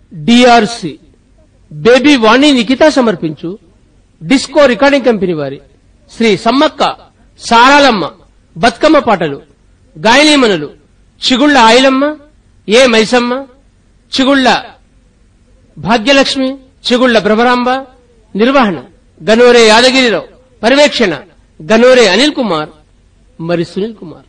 DRC baby వాణి నిఖిత సమర్పించు disco recording company వారి శ్రీ సమ్మక్క సారాలమ్మ బతుకమ్మ పాటలు గాయనీమణులు చిగుళ్ల ఆయిలమ్మ ఏ మైసమ్మ చిగుళ్ల భాగ్యలక్ష్మి చిగుళ్ల భ్రమరాంబ నిర్వహణ గనోరే యాదగిరిరావు పర్యవేక్షణ గనోరే అనిల్ కుమార్ మరి సునీల్ కుమార్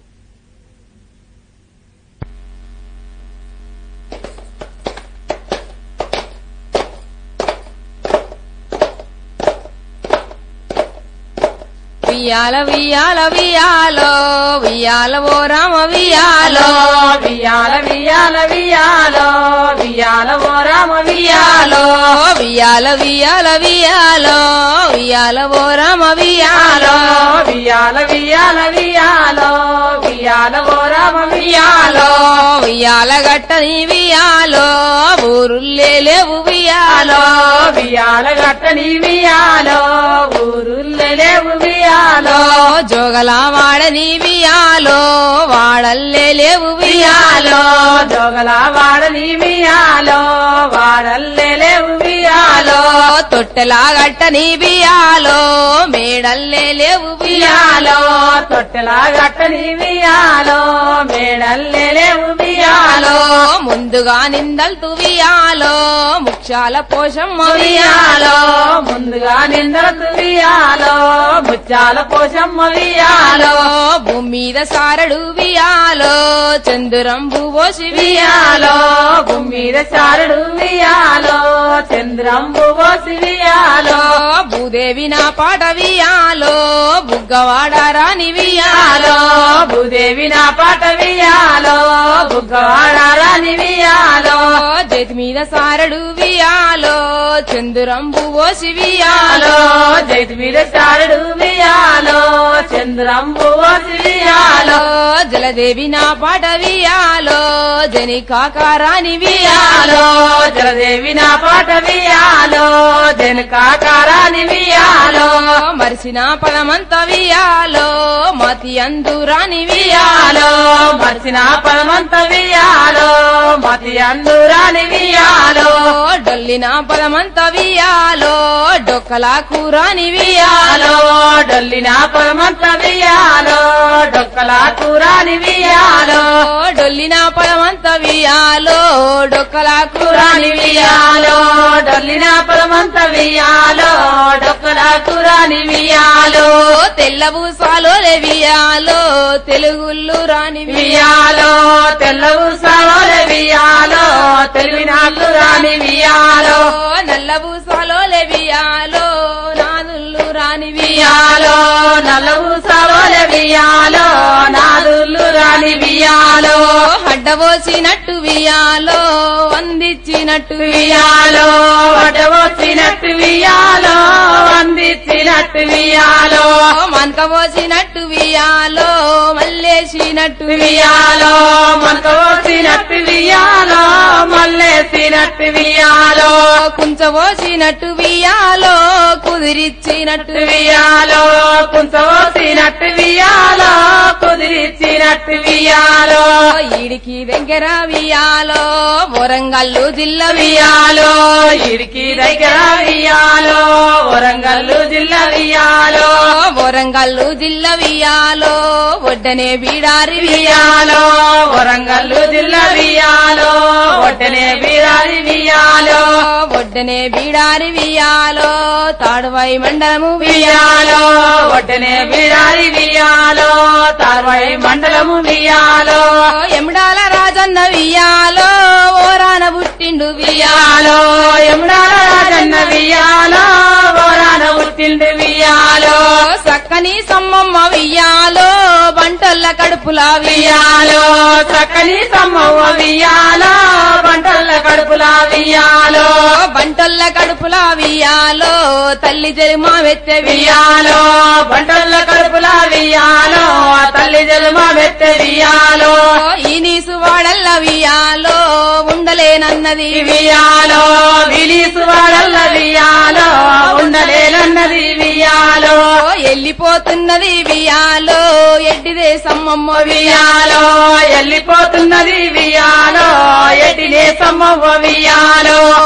వియాల వియాల వియాలో వియాల ఓ రామ వియాలో వియాల వియాల వియాలో వియాల ఓ రామ వియాలో వియాల వియాల వియాలో వియాల ఓ రామ వియాలో వియాల వియాల వియాలో వియాల ఓ రామ వియాలో వియాల గట్టని వియాలో ఊరుల్లే లేవు వియాలో వియాల గట్టని వియాలో ఊరులేవు వియాలో జోగల వాడని వియాలో వాడల్లే లేవు వియాలో జోగల వాడని వియాలో వాడల్లేవు వియాలో తొట్టెలా గట్టని బియాలో మేడల్లే లేవు బియాలో వియాలో తొట్టెలా గట్టని వియాలో మేడల్లేవు వియాలో ముందుగా నిందల్తు వియాలో ముఖ్యాల పోషమ్మ వియాలో వియాలో ముందుగా నిందరతు వియాలో ముత్యాల పోషమ్మ వియాలో భూమి మీద సారడు వియాలో చందురంబు పోసి వియాలో భూమి మీద చారుడు వియాలో చంద్రంబు పోసి వియాలో భూదేవి నా పాట వియాలో బుగ్గవాడ రాని వియాలో వియాలో భూదేవి నా పాట వియాలో బుగ్గవాడారాని వియాలో చేతి మీద సారడు వియాలో చందురంబు పోసి వియాలో వియాలో జైతు మీద చారుడు వియాలో చంద్రంబు పోసి వియాలో జలదేవి నా పాట వియాలో జని కాకారాని వియాలో వియాలో జలదేవి నా పాట వియాలో జనకాకారాని వియాలో మరిసిన పదమంత వియాలో మతి అందురాని వియాలో వియాలో మర్చిన పరమంత వియాలో మతి అందురాని వియాలో డొల్లిన పదమంత వియాలో డొక్కలా కూరాని వియాలో వియాలో డొల్లిన పరమంత వియాలో డొక్కల కూరాని వియాలో డొల్లిన పదమంత వియాలో డొక్కలా కూరాని కూరాని వియాలో డొల్లిన పరమంత వియాలో డొక్కల కూరాని వియాలో తెల్లబూసాలో వియాలో తెలుగుళ్ళు రాని వియాలో తెల్లవు సావల వియాలో తెలివినాళ్ళు రాని వియాలో నల్లబూసాలో వియాలో నాదుళ్ళు రాని వియాలో వియాలో నల్లవు సావల వియాలో నాదుళ్ళు రాని వియాలో అడ్డబోసినట్టు వియాలో అందించినట్టు వియాలో వడవచ్చినట్టు వియాలో అందించినట్టు వియాలో మనకబోసినట్టు వియాలో మల్లేసినట్టు వియాలో మనకు వచ్చినట్టు వియాలో మళ్ళేసినట్టు వియాలో కుంచబోసినట్టు వియాలో కుదిరిచ్చినట్టు వియాలో కుంచవచ్చినట్టు వియాలో కుదిరిచ్చినట్టు వియాలో ఈడికి దగ్గర వియాలో వరంగల్లు జిల్లా వియాలో ఇడికి దగ్గర వియాలో వరంగల్లు జిల్లా వియాలో వరంగల్లు జిల్లా వియాలో ఒడ్డనే బీడారి వియా వియాలో వరంగల్లు జిల్లా వియాలో ఒట్టనే బిరారి వియాలో ఒడ్డనే బీడారి వియాలో తాడువై మండలము వియా వియాలో ఒట్టనే బిరారి వియాలో తార్వై మండలము వియాలో ఎముడాల రాజన్న వియాలో ఓరాన పుట్టిండు వియా వియాలో యమునాల రాజన్న వియాలో వరాన ఉట్టిండు వియాలో సక్కని సమ్మమ్మ వియాలో బంటల్ల కడుపుల వియా వియాలో చక్కని సమ్మవ్వ వియాలో బంటల్ల కడుపుల వియాలో బంటల్ల కడుపుల వియాలో తల్లి జరిమా వెత్తె వియా వియాలో బంటల్ల కడుపుల వియాలో తల్లి జన్మ వెత్త వియాలో ఈ నీసు వాడల్ల వియాలో ఉండలేనన్నది వియాలో విలీసు వాడల్ల వియాలో ఉండలేనన్నది వియాలో ఎల్లిపోతున్నది వియాలో ఎడ్డిదే సమ్మమ్మ వియాలో ఎల్లిపోతున్నది వియాలో ఎటినే సమ్మవ్వ వియాలో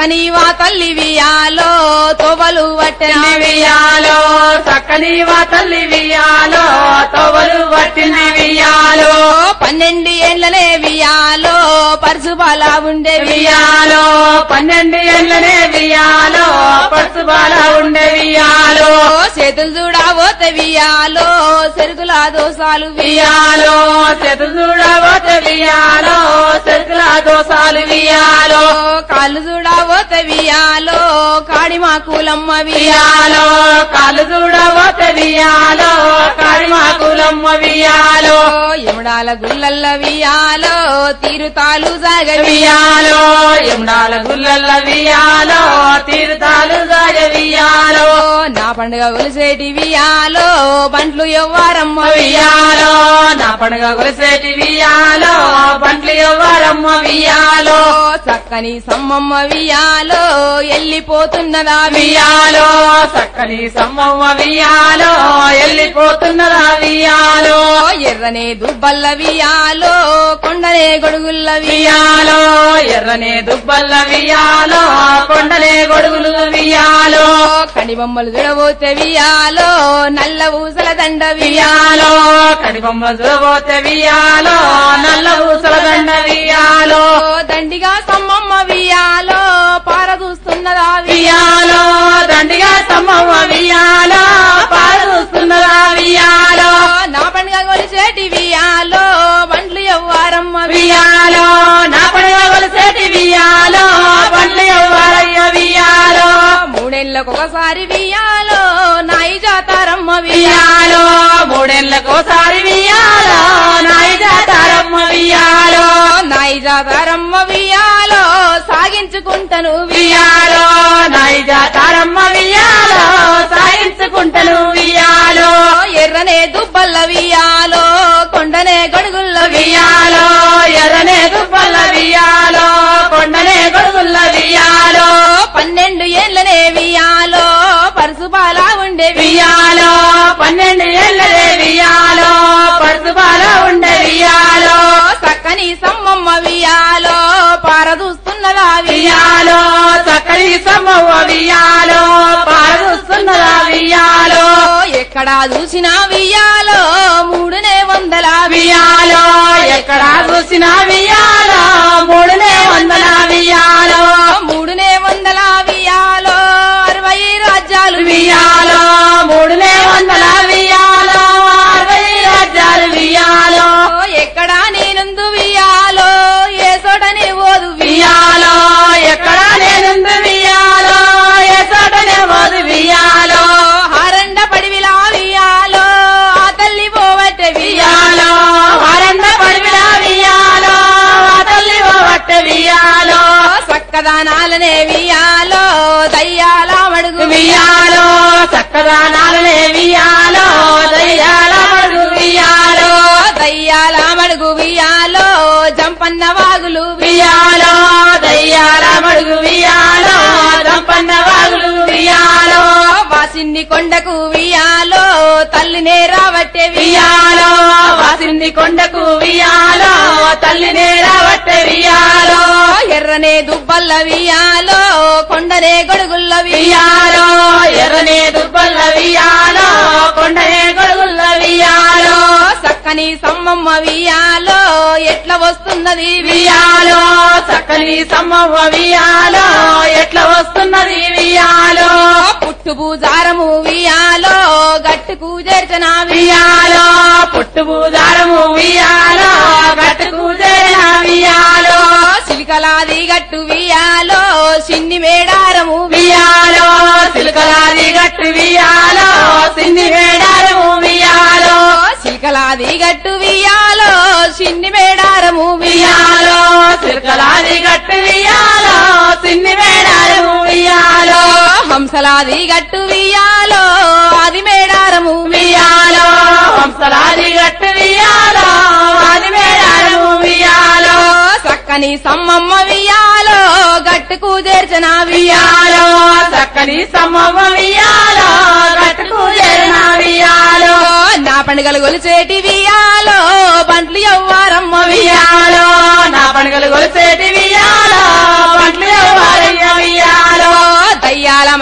చక్కని వా తల్లి వియాలో తోవలు వట్టెన వియాలో చక్కని వా తల్లి వియాలో తోవలు పట్టింది వియాలో పన్నెండు ఏళ్లనే వియాలో పరుసుబాల ఉండే వియాలో పన్నెండు ఏళ్ళనే వియాలో పర్సు బాల ఉండే వియాలో చేతులు చూడబోత వియాలో చెరుకుల దోసాలు వియాలో చేతులు చూడబోతే వియాలో చెరుకుల దోసాలు వియాలో కాళ్ళు చూడబోత వియాలో కాడిమా కూలమ్మ వియాలో వియాలో కాలు చూడబోతే వియాలో కాడిమాకులమ్మ వియాలో ఎముడాల గుల్లల్ల వియాలో తీరుతాలు సాగవి వియాలో యమునాల గుల్లల్ల వియాలో తీర్థాలు సాగ వియాలో నా పండుగ ఒలిసేటి వియాలో బండ్లు ఎవ్వారమ్మ వియాలో నా పండుగ కొలిసేటి వియాలో బండ్లు ఎవ్వరమ్మ వియాలో చక్కని సమ్మమ్మ వియాలో ఎల్లిపోతున్నదా వియాలో చక్కని సమ్మవ్వ వియాలో వెళ్ళిపోతున్నదా వియాలో ఎర్రనే దుబ్బల్ల వియాలో కొండనే గొడుగుల్ల వియాలో ఎర్రనే దుబ్బల్ల వియాలో కొండలే గొడుగులు వియాలో కడిబొమ్మలు విడబోతే వియాలో నల్ల ఊసల దండ వియాలో కడిబొమ్మ చూడబోతే వియాలో నల్ల ఊసల దండ వియాలో దండిగా సమ్మమ్మ వియాలో పారదూస్తున్నదా వియాలో దండిగా సమ్మవ్వ వియాలో పారుస్తున్నదా వియాలో నా పండుగ కొలిచేటి వియాలో బండ్లు ఎవ్వారమ్మ వియాలో నా పండుగ కొలిసేటి వియాలో బండ్లు ఎవ్వరయ్య వియాలో మూడేళ్లకు ఒకసారి వియాలో నాయి జాతారమ్మ వియాలో వియాలో మూడేళ్లకోసారి వియాలో నాయి జాతారమ్మ వియాలో నాయి జాతారమ్మ వియాలో సాగించుకుంటను వియాలో నాయి జాతారమ్మ వియాలో సాయించుకుంటను వియాలో ఎర్రనే దుబ్బల్ల వియాలో కొండనే గడుగుల్ల వియాలో ఎర్రనే దుబ్బల్ల వియాలో కొండనే గొడుగుల్ల వియాలో పన్నెండు ఏళ్లనే వియాలో పరుసుబాల ఉండే వియాలో పన్నెండు ఏళ్ళదే వియాలో పరుసుబాల ఉండే వియాలో చక్కని సమ్మమ్మ వియాలో పారదూస్తున్నదా వియాలో చక్కని సమ్మవ్వ వియాలో పారుస్తున్నదా వియాలో ఎక్కడా చూసినా వియాలో మూడునే వందల వియాలో ఎక్కడ చూసినా వియాలో మూడునే వందల వియాలో మూడునే వందల వియాలో అరవై రాజ్యాలు వియాలో మూడునే వందల వియాలో అరవై రాజ్యాలు వియాలో ఎక్కడా నేనుందు వియాలో ఏ చోటనే ఓదు వియాలో ఎక్కడ నేనుంది వియాలో ఏ చోటనే పోదు వియాలో హారండ పడివిలా వియాలో ఆ తల్లి పోవట్టే వియాలో వరండ పడివిలా వియాలో ఆ తల్లి బట్ట వియాలో చక్కదానాలనే వియాలో దయ్యాల మడుగు వియాలో చక్కదానాలనే వియాలో దయ్యాల మడుగు వియాలో దయ్యాల మడుగు వియాలో జంపన్న వాగులు వియాలో దయ్యాల మడుగు వియాలో దంపన్న వాగులు వియాలో వాసిన్ని కొండకు వియాలో తల్లినే రావట్టే వియాలో వాసింది కొండకు వియాలో తల్లినే రావట్టే వియాలో ఎర్రనే దుబ్బల్ల వియాలో కొండనే గొడుగుల్ల వియాలో ఎర్రనే దుబ్బల్ల వియాలో కొండనే గొడుగుల్ల వియాలో చక్కని సమ్మమ్మ వియాలో ఎట్ల వస్తున్నది వియాలో చక్కని సమ్మవ్వ వియాలో ఎట్లా వస్తున్నది వియాలో పుట్టు పూజారము వియాలో గట్టుకు చేర్చన వియాలో పుట్టు పూజారము వియాలో గట్టుకు చేరిన వియాలో చిలికలాది గట్టు వియాలో చిన్ని మేడారము వియాలో సిలకలాది గట్టు వియాలో సిన్ని వేడారము వియాలో చిలికలాది గట్టు వియాలో చిన్ని మేడారము వియాలో సిలకలాది గట్టు వియాలో సిన్ని వేడారము వియాలో హంసలాది గట్టు వియాలో అది మేడారము వియాలో వంశలాది గట్టు వియాలో అది వేడారము వియాలో చక్కని సమ్మమ్మ వియాలో గట్టుకు చేర్చన వియాలో చక్కని సమ్మవ్వ వియాలో గట్టుకు చేరిన వియాలో నా పండుగలు గొలిచేటి వియాలో బంట్లు ఎవ్వారమ్మ వియాలో నా పండుగలు కొలిసేటి వియాలో పండ్లు వారయ్య వియాలో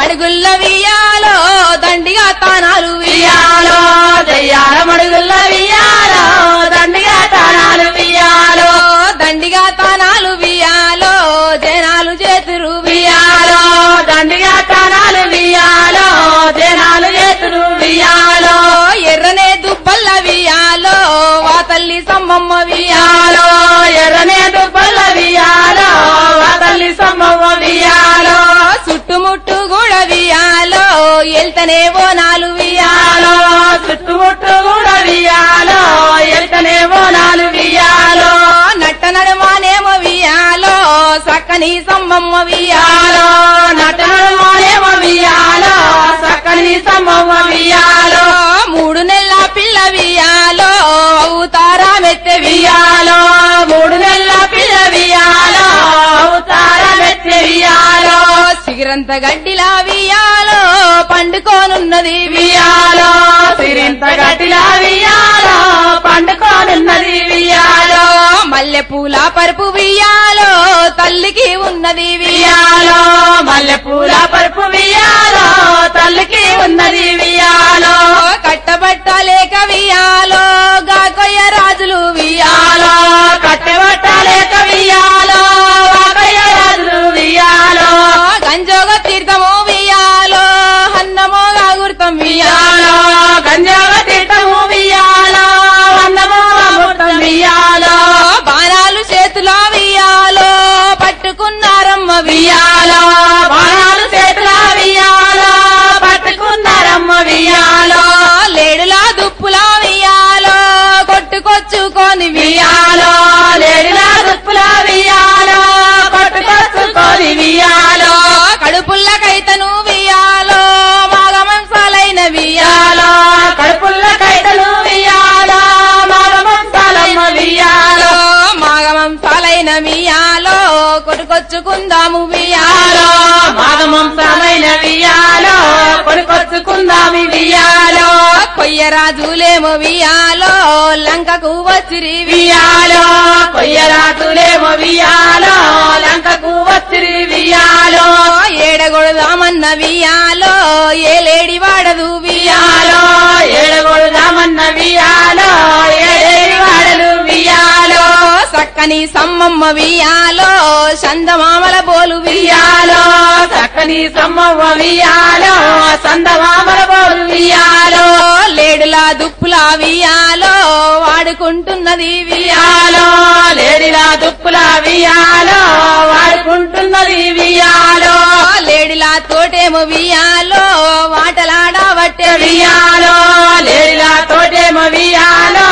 మడుగుల్ల వియాలో దండిగా తానాలు వియాలో దయ్యాల మడుగుల్ల వియాలో దండిగా తానాలు వియాలో దండిగా తానాలు వియాలో జనాలు చేతురు వియాలో దండిగా తానాలు వియాలో జనాలు చేతులు వియాలో ఎర్రనే దుబ్బల్ల వియాలో వా తల్లి సమ్మమ్మ వియాలో వియాలో ఎర్రనే దుబ్బల వియాలో ఆ తల్లి సమ్మవ్వ వియాలో చుట్టుముట్టు కూడా వియాలో ఎల్తనే బోనాలు వియాలో వియాలో చుట్టుముట్టు కూడా వియాలో ఎల్కనే బోనాలు వియాలో నట్ట నడుమానేమో వియాలో సక్కని సమ్మమ్మ వియాలో వియాలో నటనమోనేమో వియాలో సక్కని సమ్మవ్వ వియాలో మూడు నెలల పిల్ల వియాలో అవుతారా మెత్తె వియాలో మూడు నెలల పిల్ల వియాలో అవతార మెచ్చే వియాలో సిగిరంత గడ్డిలా వియాలో పండుకోనున్నది వియాలో సిరింత గట్టిలా వియాలో పండుకోనున్నది వియాలో మల్లె పూల పరుపు వియాలో తల్లికి ఉన్నది వియాలో వియాలో మల్లె పూల పరుపు వియాలో తల్లికి ఉన్నది వియాలో కట్టబట్టలేక వియాలో గాకొయ్య రాజులు వియాలో వియాలో కట్టెబట్టలేక వియాలో వాకయ్య రాజులు వియాలో గంజోగ తీర్థము వియాలో అన్నమో గాగుర్తం వియాలో వియాలో గంజావ తీర్థము వియాలో అన్నము అమృతం వియాలో బాణాలు చేతిలో వియాలో పట్టుకున్నారమ్మ వియాలో వియాలో బాణాలు చేతుల వియాలో పట్టుకున్నారమ్మ వియాలో లేడులా దుప్పులా వియాలో కొట్టుకొచ్చుకొని వియాలో వియాలో లేడిలా దుప్పుల వియాలో పట్టుకొచ్చుకొని వియాలో కడుపుల్ల కైతను వియాలో మాగమంసాలైన వియాలో వియాలో కడుపుల్ల కైతలు వియాలో మాగమంతాలమ్మ వియాలో మాగమంసాలైన వియాలో కొట్టుకొచ్చుకుందాము వియాలో వియాలో మాగమంసాలైన వియాలో కొనుకొచ్చుకుందామి వియాలో కొయ్యరాజులేమో వియాలో లంకకు వచ్చిరి వియాలో కొయ్యరాజులేమో వియాలో లంకకు వచ్చిరి వియాలో ఏడగొడదామన్న వియాలో ఏలేడి వాడదు వియాలో వియాలో ఏడగొడుదామన్న వియాలో ఏడేడి వాడలు వియాలో సక్కని సమ్మమ్మ వియాలో చందమామల బోలు వియాలో వియాలో చక్కని సమ్మవ్వ వియాలో సందమామల బోరు వియాలో లేడులా దుప్పులా వియాలో వాడుకుంటున్నది వియాలో వియాలో లేడిలా దుప్పుల వియాలో వాడుకుంటున్నది వియాలో లేడిలా తోటేమో వియాలో వాటలాడబట్టే వియాలో లేడిలా తోటేమో వియాలో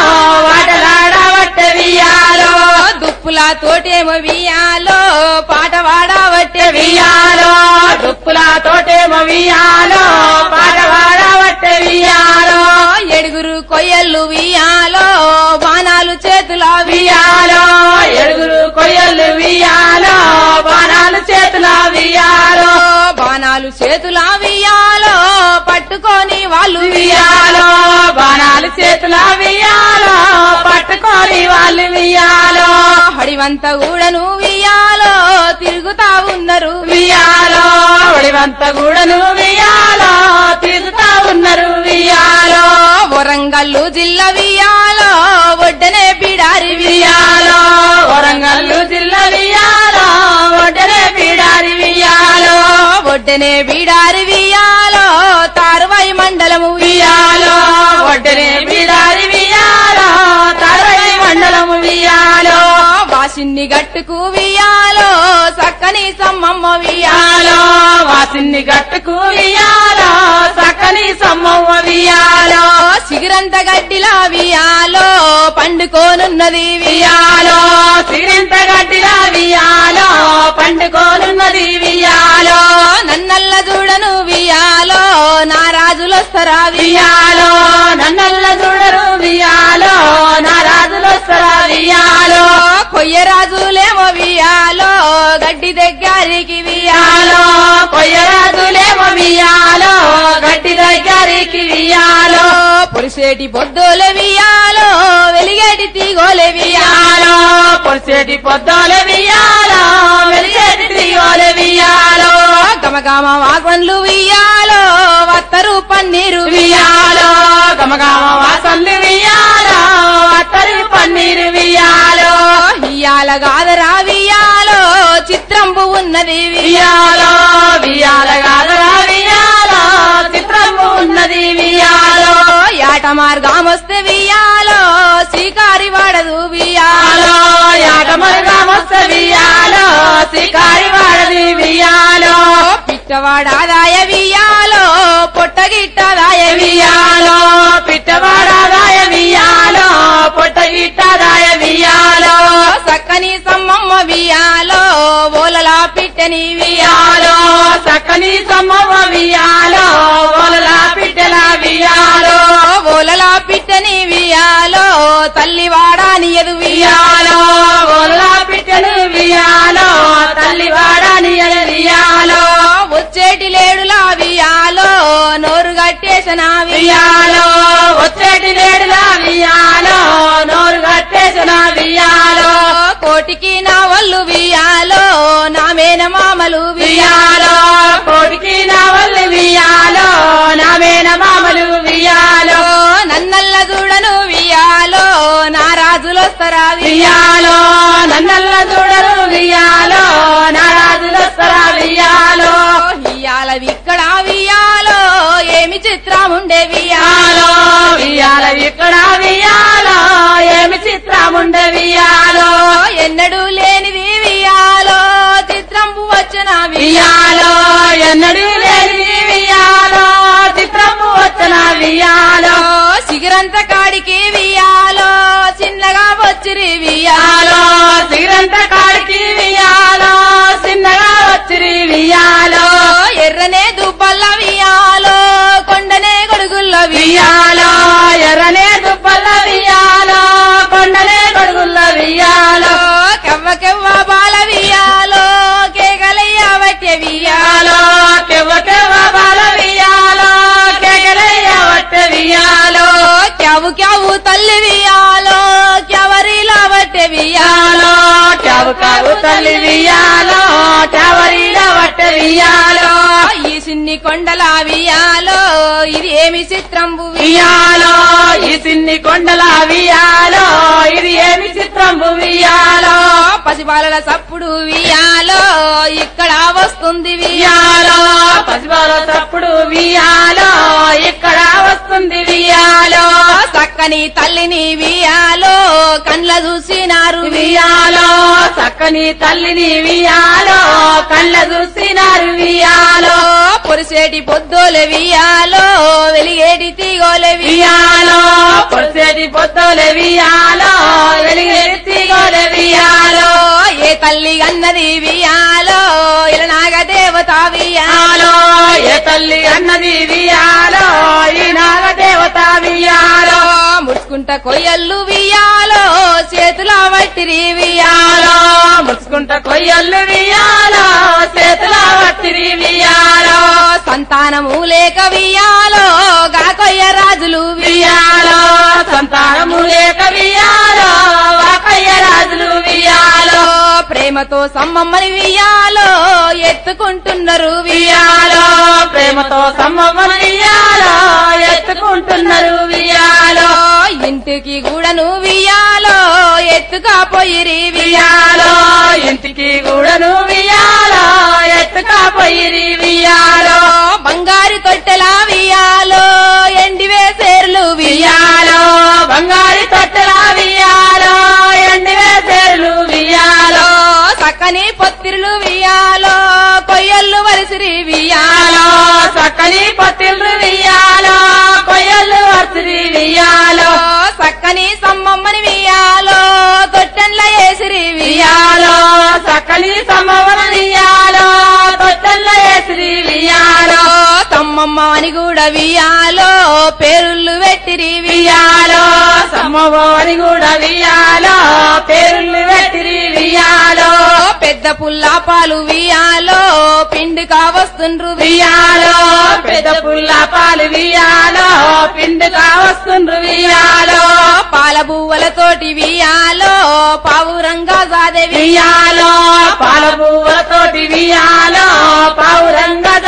వాటలాడబట్ట వియాలో దుప్పులా తోటేమో వియాలో పాట వాడబట్టే వియాలో దుప్పుల తోటేమో వియాలో పాట వాడబట్ట వియాలో ఎడుగురు కొయ్యళ్ళు వియాలో బాణాలు చేతుల వియాలో ఎడుగురు కొయ్యలు వియాలో బాణాలు చేతుల వియాలో బాణాలు చేతుల వియాలో పట్టుకొని వాళ్ళు వియాలో బాణాలు చేతుల వియాలో పట్టుకొని వాళ్ళు వియాలో హడివంత గూడను వియాలో తిరుగుతా ఉన్నారు వియాలో ఒడివంత గూడను వియాలో తిరుగుతా ఉన్నారు వియాలో వరంగల్లు జిల్లా వియాలో ఒడ్డనే బిడారి వియాలో వరంగల్లు జిల్లా వియాలో ఒడ్డనే పీడారి వియాలో ఒడ్డనే బిడారి వియాలో తారువై మండలము వియాలో ఒడ్డనే పీడారి వియాలో తరవై మండలము వియాలో వాసిన్ని గట్టుకు వియాలో సక్కని సమ్మమ్మ వియాలో వియాలో వాసిన్ని గట్టుకు వియాలో సక్కని సమ్మవ్వ వియాలో సిగిరంత గడ్డిలా వియాలో పండుకోనున్నది వియాలో వియాలో సిరింత గడ్డిల వియాలో పండుకోనున్నది వియాలో నన్నల్ల చూడను వియాలో నా రాజులొస్తరా వియాలో వియాలో నన్నల్ల చూడరు వియాలో నా రాజులొస్తరా వియాలో కొయ్యరాజులేమో వియాలో గడ్డి దగ్గరికి వియాలో వియాలో కొయ్యరాజులేమో వియాలో గట్టి దగ్గరికి వియాలో పొలిసేటి పొద్దుల వియాలో వెలిగేటి తీగోలే వియాలో వియాలో పొడిసేటి పొద్దుల వియాలో వెలిగేటి త్రియోల వియాలో గమ గమగమ వాగన్లు వియ్యాలో వత్తరు పన్నీరు వియాలో గమగమ వాసంది వియాలో అత్తరి పన్నీరు వియాలో ఇయ్యాల గాదరా వియ్యాలో చిత్రంబు ఉన్నది వియాలో వియాల గాదరా వియాలో చిత్రము ఉన్నది వియాలో యాట మార్గమొస్తే వియ్యాలో శ్రీకారి వాడదు వియ్యాలో వియాలో యాటమరుగా మస్త వియాలో శికారి వాడది వియాలో పిట్టవాడాదాయ వియ్యాలో పొట్టగిట్టదాయ వియాలో పిట్టవాడాదాయ వియాలో పొట్టగిట్టదాయ వియాలో సక్కని సమ్మమ్మ వియ్యాలో ఓలలా పిట్టని వియాలో సక్కని సమ్మవ వియాలో ఓలలా పిట్టల వియాలో ఓలలా పిట్టని వియాలో తల్లి వాడాని ఎదు వియాలో ఓలలా పిట్టలు వియాలో తల్లి వాడని వియాలో వచ్చేటి లేడులా వియాలో నోరు గట్టేసిన వియాలో వచ్చేటి లేడులా వియాలో నోరు కట్టేసిన వియాలో కోటికి నా వల్లు వియాలో నా మేనమామలు వియాలో కోటికి నా వల్లి వియాలో నా మేన మామలు వియాలో నన్నల్ల చూడను వియాలో నా రాజులొస్తరా వియాలో నన్నల్ల చూడరు వియాలో నా రాజులొస్తరా వియాలో ఇయాల విక్కడ వియాలో ఏమి చిత్రముండే వియాలో వియాలో వియాల ఇక్కడ వియాలో ఏమి చిత్రముండే వియాలో ఎన్నడూ లేనిది వియాలో చిత్రంబు వచ్చిన వియాలో ఎన్నడూ లేని వియాలో చిత్రము వచ్చిన వియాలో సిగరంత కాడికి వియాలో చిన్నగా వచ్చిరి వియాలో వియాలో సిగరంత కాడికి వియాలో చిన్నగా వచ్చిరి వియాలో ఎర్రనే దుబ్బల్ల వియాలో కొండనే గొడుగుల్ల వియాలో ఎర్రనే దుబ్బల వియాలో కొండనే గొడుగుల వియాలో కవ్వ కెవ్వ బాల వియాలో కేకలయ్య వట్టె వియాలో వియాలో కెవ్వ కెవ్వ బాల వియాలో కేకలయ్య వట్ట వియాలో క్యావు క్యావు తల్లి వియాలో క్యవరిలా వట్టె వియాలో వియాలో చావు కావు తల్లి వియాలో చావరిల వట్ట వియాలో ఈ సిన్ని కొండల వియాలో ఇది ఏమి చిత్రంబు వియాలో ఈ సిన్ని కొండల వియాలో ఇది ఏమి చిత్రంబు వియాలో పసిబాలల సప్పుడు వియాలో ఇక్కడ వస్తుంది వియాలో వియాలో పసిబాల తప్పుడు వియాలో ఇక్కడ వస్తుంది వియాలో చక్కని తల్లిని వియాలో కండ్ల చూసినారు వియాలో చక్కని తల్లిని వియాలో కళ్ళ చూసినారు వియాలో పొరిసేటి పొద్దుల వియాలో వెలిగేటి తీగోలె వియాలో పొడిసేటి పొత్తుల వియాలో వెలిగెత్తి గోల వియాలో ఏ తల్లి అన్నది వియాలో ఇలనాగ దేవత వియాలో వియాలో ఏ తల్లి అన్నది వియాలో ఈ నాగ దేవత వియాలో ముడుచుకుంట కొయ్యల్లు వియాలో చేతుల వట్టిరి వియాలో వియాలో ముచ్చుకుంట కొయ్యలు వియాలో చేతుల వట్టిరి వియాలో సంతానము లేక వియాలో గా కొయ్య రాజులు వియాలో సంతానము లేక వియాలో వాకయ్య రాజులు వియాలో ప్రేమతో సమ్మమ్మని వియాలో ఎత్తుకుంటున్నారు వియాలో ప్రేమతో సమ్మమ్మని వియాలో ఎత్తుకుంటున్నారు వియాలో ఇంటికి కూడాను వియాలో ఎత్తుకపోయిరి వియాలో ఇంటికి కూడాను వియాలో ఎత్తుకపోయిరి వియాలో బంగారు తొట్టెల వియాలో ఎండి వేసేర్లు వియాలో వియాలో బంగారు తొట్టెల వియాలో ఎండి వేసేరు వియాలో సక్కని పొత్తిరులు వియాలో కొయ్యళ్ళు వరిసిరి వియాలో వియాలో చక్కని పత్తిళ్ళు వియాలో కొయ్యలు వర్తిరి వియాలో సక్కని సమ్మమ్మని వియాలో తొట్టెన్ల వేసిరి వియాలో వియాలో చక్కని సమవన వియాలో తొట్టెల్ల వేసిరి వియాలో సమ్మమ్మ అని కూడా వియాలో పేరుళ్ళు పెట్టిరి వియాలో వియాలో సమ్మవారి కూడా వియాలో పేరులు పెట్టిరి వియాలో పెద్ద పుల్లా పాలు వియాలో పిండి కావస్తుండ్రు వియాలో పెద్ద పుల్ల పాలు వియాలో పిండి కావస్తుండ్రు వియాలో పాల బువ్వలతోటి వియాలో పావురంగా సాదే వియాలో పాల పువ్వులతోటి వియాలో పావురంగా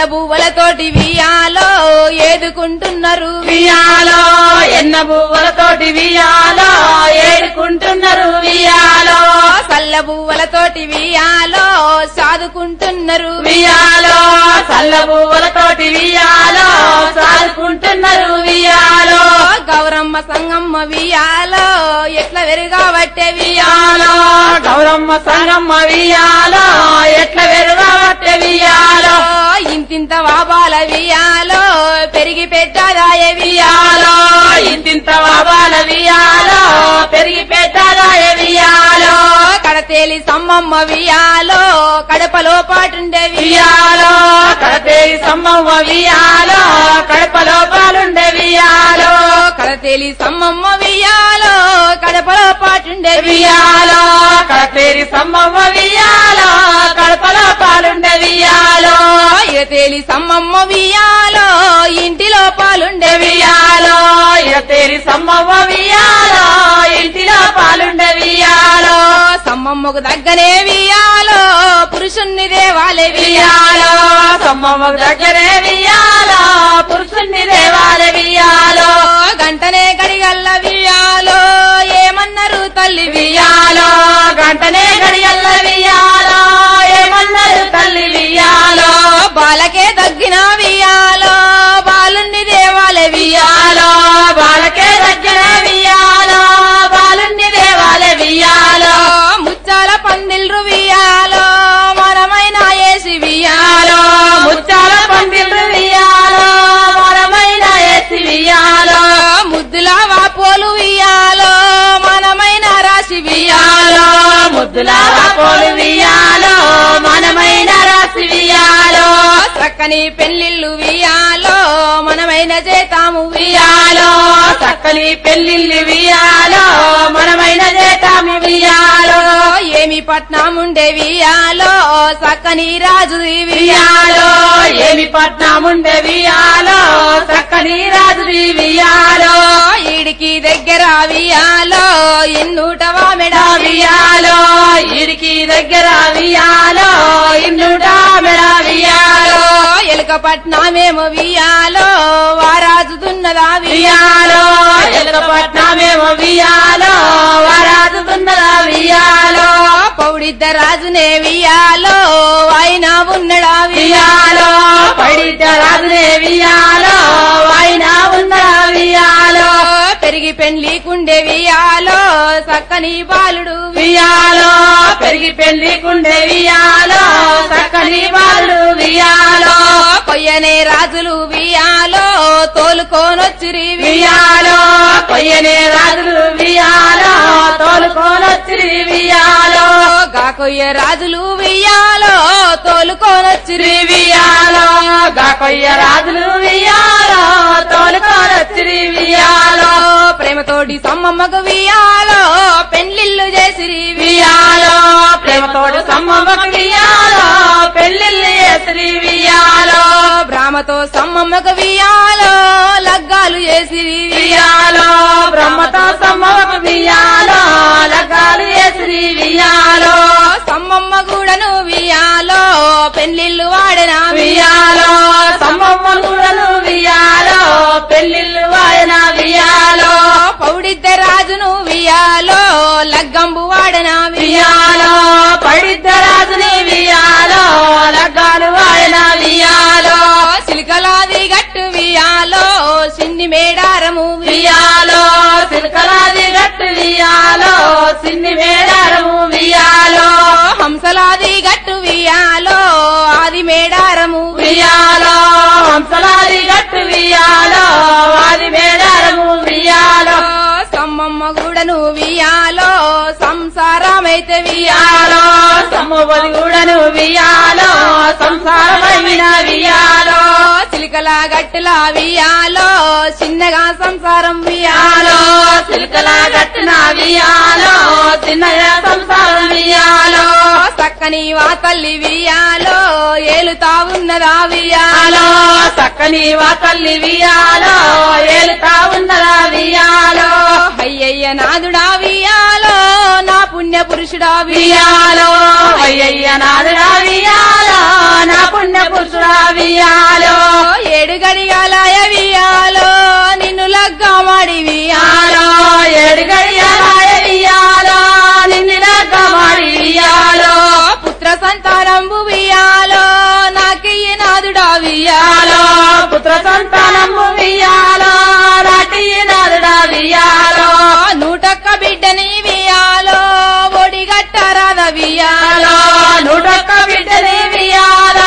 బువ్వలతోటి వియాలో ఏదుకుంటున్నారు వియాలో ఎన్న బువ్వలతోటి వియాలో ఏడుకుంటున్నారు వియాలో సల్ల బువ్వలతోటి వియాలో సాదుకుంటున్నారు వియాలో సల్ల బువ్వలతోటి వియాలో సాదుకుంటున్నారు వియాలో గౌరమ్మ సంగమ్మ వియాలో ఎట్ల వెరుగాబట్టే వియాలో గౌరమ్మ సంగమ్మ వియాలో ఎట్ల వెరుగబట్టే వియాలో ఇంతింత వాబాల వియాలో పెరిగి పెట్టదాయ వియాలో వియాలో ఇంతింత వాబాల వియాలో పెరిగి పెట్టగాయ వియాలో కడతేలి సమ్మమ్మ వియాలో కడపలో పాటుండే వియాలో వియాలో కడతేరి సమ్మవ్వ వియాలో కడపలో పాలుండే వియాలో కడతేలి సమ్మమ్మ వియాలో కడపలో పాటుండే వియాలో కడతేరి సమ్మవ్వ వియాలో కడపలో పాలుండే వియాలో ఇరతేలి సమ్మమ్మ వియాలో ఇంటిలో పాలుండే వియాలో ఇరతేరి సమ్మవ్వ వియాలో ఇంటిలో పాలుండే వియాలో సమ్మమ్మకు దగ్గనే వియాలో పురుషుణ్ణి దేవాలే వియాలో వియాలో సమ్మవ్వ దగ్గరే వియాలో పురుషుణ్ణి దేవాలే వియాలో గంటనే గడిగల్ల వియాలో ఏమన్నారు తల్లి వియాలో గంటనే గడియల్ల వియాలో ఏమన్నారు తల్లి వియాలో బాలకే తగ్గిన వియాలో బాలుణ్ణి దేవాలే వియాలో వియాలో బాలకే దగ్గర వియాలో బాలుణ్ణి దేవాలే వియాలో ముచ్చాల పందిల్రు వియాలో మనమైన ఏసి వియాలో వియాలో ముచ్చాల పందిళ్ళు వియాలో మనమైన ఎసి వియాలో ముద్దుల వాపోలు వియాలో మనమైన రాశి వియాలో వియాలో ముద్దుల పోలు వియాలో మనమైన రాసి వియాలో చక్కని పెళ్లిళ్ళు వియాలో మనమైన చేతాము వియాలో చక్కని పెళ్లిళ్ళు వియాలో మనమైన చేతామి వియాలో ఏమి పట్నముండే వియాలో చక్కని రాజు వియాలో ఏమి పట్నముండే వియాలో చక్కని రాజు వియాలో ఈడికి దగ్గర వియాలో ఎన్నుటవా మెడ వియాలో ఇడికి దగ్గర వియాలో ఇన్నుడా మెడ వియాలో ఎలుక పట్నమేమో వియాలో వారాజు దున్నదా వియాలో ఎలకపట్నమేమో వియాలో వరాదుతున్నదా వియాలో పౌడిద్ద రాజునే వియాలో ఆయన ఉన్నడా వియాలో పడిత రాజునే వియాలో వాయినా ఉన్నదా వియాలో పెరిగి పెండ్లీకుండే వియాలో చక్కని బాలుడు వియాలో పెరిగి పెళ్లికుండే వియాలో చక్కని వాళ్ళు వియాలో కొయ్యనే రాజులు వియాలో తోలుకోనొచ్చిరి వియాలో కొయ్యనే రాజులు వియాలో తోలుకోనొచ్చి వియాలో గా కొయ్య రాజులు వియాలో తోలుకోనొచ్చిరి వియాలో గాకొయ్య రాజులు వియాలో తోలుకోనొచ్చి వియాలో ప్రేమతోటి సమ్మమ్మకు వియాలో పెండ్లిల్లు చేసిరి వియాలో ప్రేమతోడు సమ్మమ్మకు వియాలో పెళ్లిళ్ళు చేసి వియాలో బ్రాహ్మతో సమ్మమ్మకు వియాలో లగ్గాలు చేసిరి వియాలో బ్రహ్మతో సమ్మమ్మకు వియాలో లగ్గాలు చేసి వియాలో సమ్మమ్మ కూడాను వియాలో పెళ్లిళ్ళు వాడిన వియాలో సమ్మమ్మ కూడను వియాలో పెళ్లిళ్ళు వాయన వియాలో పౌడిద్ద రాజును వియాలో లగ్గంబు వాడన వియాలో పడిద్ద రాజుని వియాలో లగ్గాలు వాయన వియాలో సిలికలాది గట్టు వియాలో సిన్ని మేడారము వియాలో సిల్కలాది గట్టు వియాలో సిన్ని మేడారము వియాలో హంసలాది గట్టు వియాలో ఆది మేడారము వియాలో హంసలాది గట్టు వియాలో వాది మేడారము వియాలో సమ్మమ్మ గూడను వియాలో సంసారమైతే వియాలో వియాలో సమ్మవది కూడాను వియాలో సంసారమైన వియాలో చిలికల గట్టుల వియాలో చిన్నగా సంసారం వియాలో వియాలో సిల్కల గట్టున వియాలో చిన్నగా సంసారం వియాలో చక్కని వా తల్లి వియాలో ఏలుతా ఉన్నదా వియాలో వియాలో చక్కని వా తల్లి వియాలో ఏలుతా ఉన్నదా వియాలో అయ్యయ్య నాదుడా వియాలో నా పుణ్య పురుషుడా వియాలో వియాలో అయ్యయ్య నాదుడా వియాలో నా పుణ్య పురుషుడా వియాలో ఏడు గడియాలాయ వియాలో నిన్ను లగ్గమాడి వియాలో వియాలో ఏడు గడియాలాయ వియాలో నిన్ను కమాడి వియాలో పుత్ర సంతానంబు వియాలో నాకియ్యి నాదుడా వియాలో వియాలో పుత్ర సంతానము వియాలో రాటి నాదుడా వియాలో నూటొక్క బిడ్డని వియాలో ఒడిగట్టరాద వియాలో వియాలో నూటొక్క బిడ్డని వియాలో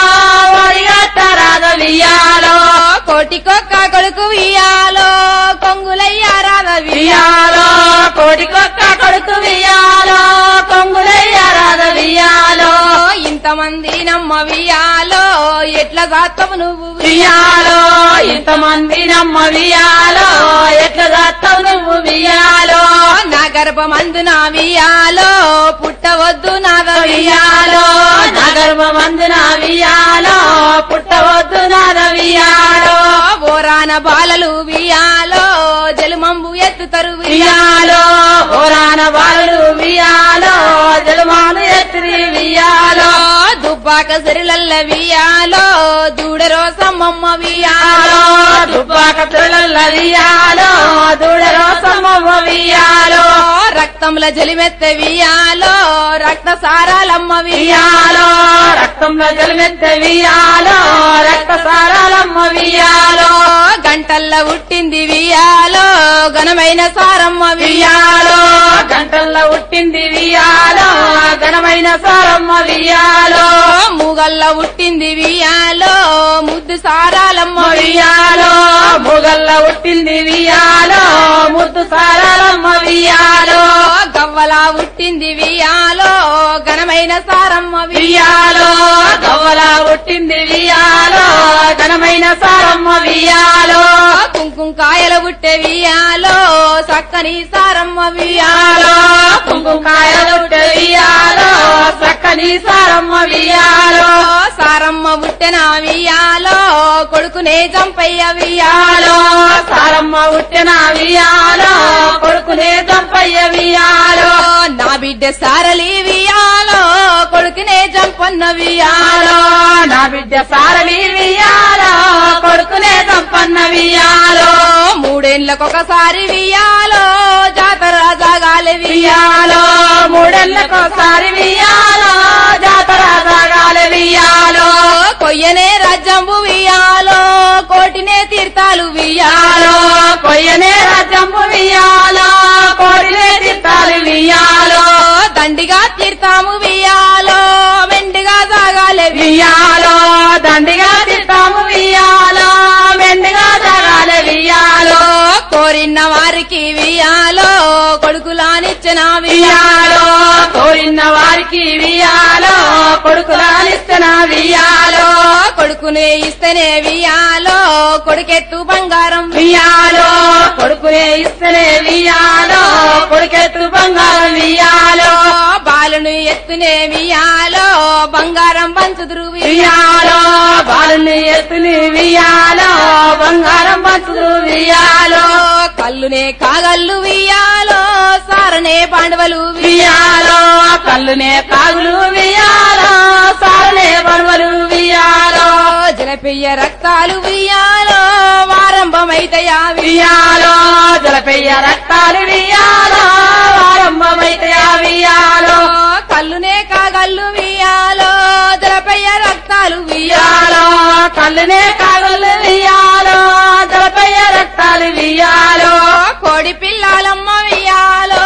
ఒడిగట్టరాద వియాలో కోటికొక్క కొడుకు వియాలో కొంగులయ్యారాద వియాలో వియాలో కోటికొక్క కొడుకు వియాలో కొంగులయ్యారాద వియాలో ఇంతమంది నమ్మ వియాలో ఎట్లా జాతవు నువ్వు వియాలో ఇంతమంది నమ్మ వియాలో ఎట్లా దాస్తావు నువ్వు వియాలో నా గర్భమందు నా వియాలో పుట్టవద్దు నాద వియాలో నా గర్భమందున వియాలో పుట్టవద్దు నాద వియాలో ఓరాన బాలలు వియాలో జలుమంబు ఎత్తుతరు వియాలో ఓరాన బాలుడు వియాలో జలమాను ఎత్తిరి వియాలో దుబ్బాక సిరిలల్ల వియాలో దూడరో సమ్మమ్మ వియాలో వియాలో దుబ్బాక పిల్లల వియాలో దూడరో సమవ వియాలో రక్తంల జలిమెత్త వియాలో రక్త సారాలమ్మ వియాలో వియాలో రక్తంలో జలమెత్త వియాలో రక్త సారాలమ్మ వియాలో గంటల్ల ఉట్టింది వియాలో ఘనమైన సారమ్మ వియాలో వియాలో గంటల్లో ఉట్టింది వియాలో ఘనమైన సారమ్మ వియాలో మూగల్ల ఉట్టింది వియాలో ముద్దు సారాలమ్మ వియాలో మొగల్ల ఉట్టింది వియాలో ముద్దు సారాలమ్మ వియాలో గవ్వలా ఉట్టింది వియాలో ఘనమైన సారమ్మ వియాలో గవ్వల ఉట్టింది వియాలో ఘనమైన సారమ్మ వియాలో కుంకుమ కాయల ఉట్టే వియాలో చక్కని సారమ్మ వియాలో వియాలో కుంకుకాయలు ఉట్టే వియాలో చక్కని సారమ్మ వియాలో సారమ్మ ఉట్టెన వియాలో కొడుకునే చంపయ్య వియాలో వియాలో సారమ్మ ఉట్టిన వియాలో కొడుకునే దంపయ్య వియాలో నా బిడ్డ సారలి వియాలో కొడుకునే చంపన్న వియాలో వియాలో నా బిడ్డ సారలి వియాలో కొడుకునే దంపన్న వియాలో మూడేళ్లకొకసారి వియాలో జాతర జాగాలి వియాలో మూడేళ్లకోసారి వియాలో జాతర సాగాలి వియాలో కొయ్యనే రాజ్యంబు వియాలో కోటినే తీర్థాలు వియాలో వియాలో కొయ్యనే రాజ్యంపు వియాలో కోడిలే తిట్టాలి వియాలో దండిగా తీర్థాము వియాలో మెండిగా సాగాలి వియాలో దండిగా తిట్టాము వియాలో మెండుగా జగాలి వియాలో కోరిన వారికి వియాలో కొడుకులానిచ్చిన వియాలో కోరిన వారికి వియాలో కొడుకులానిస్తున్న వియాలో కొడుకునే ఇస్తేనే వియాలో కొడుకెత్తు బంగారం వియాలో కొడుకునే ఇస్తేనే వియాలో కొడుకెత్తు బంగారం వియాలో బాలును ఎత్తునే వియాలో బంగారం పంచుదురు వియాలో బాలుని ఎత్తుని వియాలో బంగారం పంచుదు వియాలో కల్లునే కాగల్లు వియాలో సారనే పాండవలు వియాలో కళ్ళునే కాగులు వియాలో సారనే బడవలు వియాలో జలపెయ్య రక్తాలు వియాలో వారంభమైతయా వియాలో జలపెయ్య రక్తాలు వియాలో వారంభమైతే వియాలో కల్లునే కాగల్లు వియాలో జలపెయ్య రక్తాలు వియాలో వియాలో కళ్ళునే కాగులు వియాలో జలపెయ్య రక్తాలు వియాలో కోడి పిల్లాలమ్మ వియాలో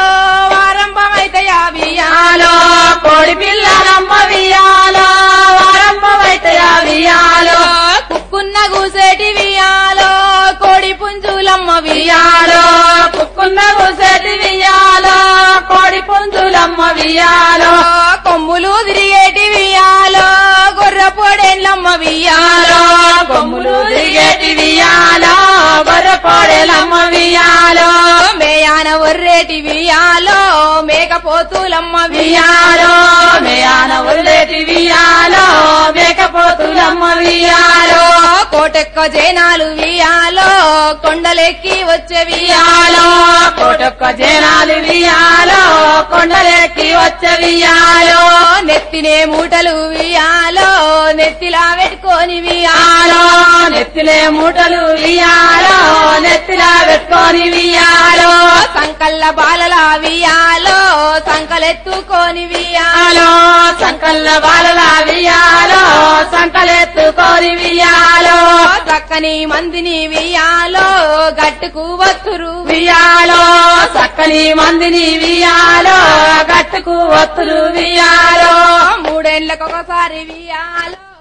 వారంభమైతయా వియాలో వియాలో కోడి పిల్లలమ్మ వియాలో వారంభమైతే వియాలో కుక్కున్న కూసేటి వియాలో కోడి పుంజులమ్మ వియాలో వియాలో కుక్కున్న కూసేటి వియాలో కోడి పుంజులమ్మ వియాలో కొమ్ములు తిరిగేటి వియాలో గొర్రె పొడేళ్ళమ్మ వియాలో వియాలో కొమ్ములు దిగేటి వియాలో బర్ర కోడెలమ్మ వియాలో మేయాన ఒర్రేటి వియాలో మేకపోతులమ్మ వియాలో మేయాన వదిలేటి వియాలో మేకపోతులమ్మ వియాలో కోటెక్క జైనాలు వియాలో కొండలెక్కి వచ్చే వియాలో వియాలో కోటొక్క జనాలు వియాలో కొండలెక్కి వచ్చే వియాలో నెత్తినే మూటలు వియాలో నెత్తిలా పెట్టుకొని వియాలో నెత్తిలే మూటలు వియాలో నెత్తిలా పెట్టుకొని వియాలో సంకల్ల బాలల వియాలో సంకలెత్తుకొని వియాలో వియాలో సంకల్ల బాలల వియాలో సంకలెత్తుకొని వియాలో చక్కని మందిని వియాలో గట్టుకు వత్తురు వియాలో చక్కని మందిని వియాలో గట్టుకు ఒత్తులు వియాలో మూడేళ్లకు ఒకసారి వియాలో